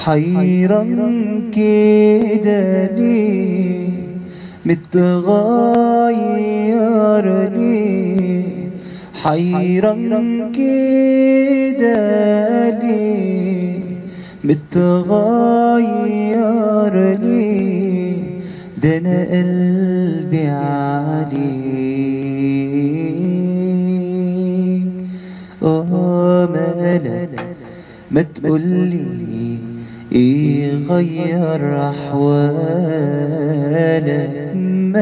حيران كده ليه متغير ليه حيران كده ليه متغير ليه ده انا قلبي عليك اه مالك ما تقولي ايه غير احوالك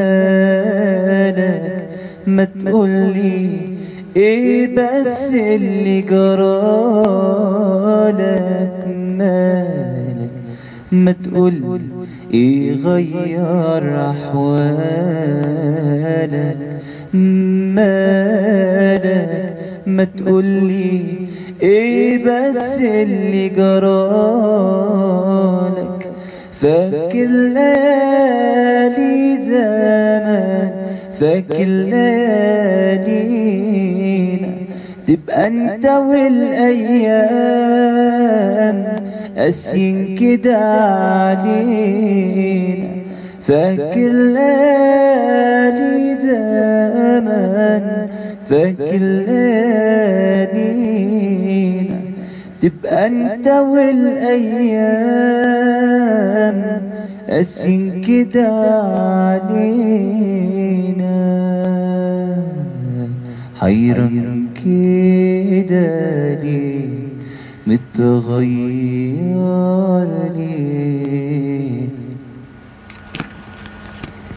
مالك ما تقولي ايه بس اللي جرالك مالك ما تقولي ايه غير احوالك مالك ما تقولي ايه بس اللي جرالك فاكر ليالي زمان فاكر ليالينا تبقى انت والايام قاسيين كده علينا فاكر ليالي زمان فاكر ليالينا تبقى انت والايام قاسين كده علينا حيران كده ليه متغير ليه